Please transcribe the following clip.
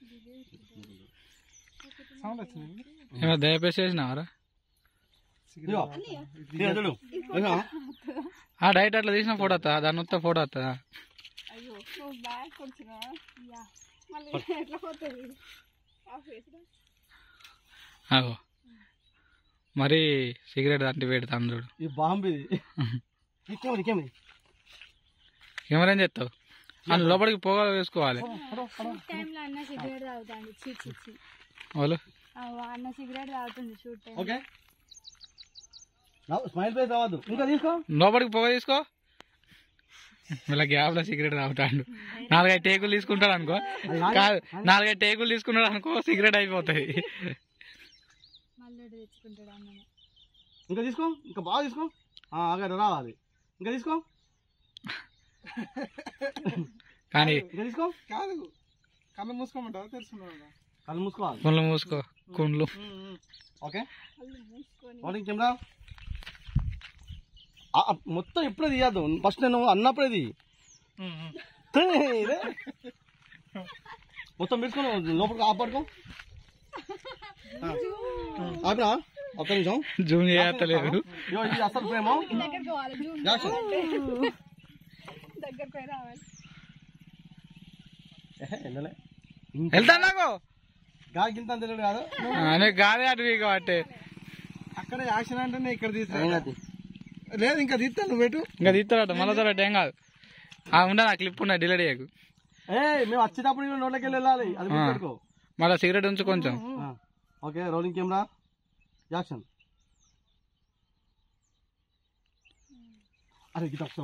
Sound వచ్చింది ఏమో దయపేసి వేసినావరా ఇదిగో. ఇదిగో చూడు ఇదిగో. ఆ డైట్ అట్లా తీసిన ఫోటో వస్తా దాని వస్తే ఫోటో వస్తుందా అయ్యో నువ్వు బ్యాగ్ కొంచెం యా మళ్ళీ ఎట్లా పోతుంది ఆఫ్ చేసినా అగో మరి సిగరెట్ దంటి పెడతాను చూడు ఈ బాంబు ఇది ఇకేమది ఇకేమది కెమెరా ఏం చేస్తావు అని లోపలికి పోగా వేసుకోవాలి టైంలో అన్న సిగరెట్ తాగుతాండి చి చి చి వాళ్ళు అవ్వ, అన్న సిగరెట్ తాగుతుంది shoot time okay smile face రావద్దు ఇంకా తీసుకో లోపలికి పొగ తీసుకో మళ్ళీ గ్యాప్ లో సిగరెట్ తాగుతాడు నాలుగైదు టేకులు తీసుకుంటాడు అనుకో కాదు నాలుగైదు టేకులు తీసుకున్నాడు అనుకో సిగరెట్ అయిపోతాయి మళ్ళీ ఒకటి తెచ్చుకుంటాడు అన్న ఇంకా తీసుకో ఇంకా బాగా తీసుకో అక్కడ రావాలి ఇంకా తీసుకో కానీ ఇంకా తీసుకో కాదు కళ్ళు మూసుకోమంటారా తెలుసుకున్నావు కళ్ళు మూసుకోవాలి కుండ్లు మూసుకో కుండ్లు ఓకే కళ్ళు మూసుకొని మార్నింగ్ కెమెరా ఆ, ఆ, మొత్తం ఎప్పుడే తీయద్దు ఫస్ట్ నేను అన్నప్పుడే తీ తే, ఇదే. మొత్తం పెట్టుకొని లోపలికి ఆపడుకో ఆపినా ఒక్క నిమిషం జూమ్ చేయలేదు ఇగో ఇది అసలు ప్రేమ దగ్గర పోవాలి జూమ్ యాక్షన్. దగ్గర పోయి రావాలి ఏహే, వెళ్ళలే వెళ్తా నాకు గాలి గింత అని తెలియదు కాదు అనే గాలి అటు వీక్ కాబట్టి అక్కడ యాక్షన్ అంటేనే ఇక్కడ ఏం తీస్తా కాదు. లేదు ఇంకా తీస్తా నువ్వు పెట్టు ఇంకా తీస్తాడట మళ్ళీ తర్వాత ఏం కాదు ఆ ఉండదు ఆ క్లిప్ ఉన్నది డిలీట్ చేయకు ఏ మేము వచ్చేటప్పుడు కూడా నోట్లోకి వెళ్ళి వెళ్ళాలి అది గుర్తుపెట్టుకో మళ్ళీ సిగరెట్ ఉంచు కొంచెం ఆ, ఓకే రోలింగ్ కెమెరా యాక్షన్ అరే గిట్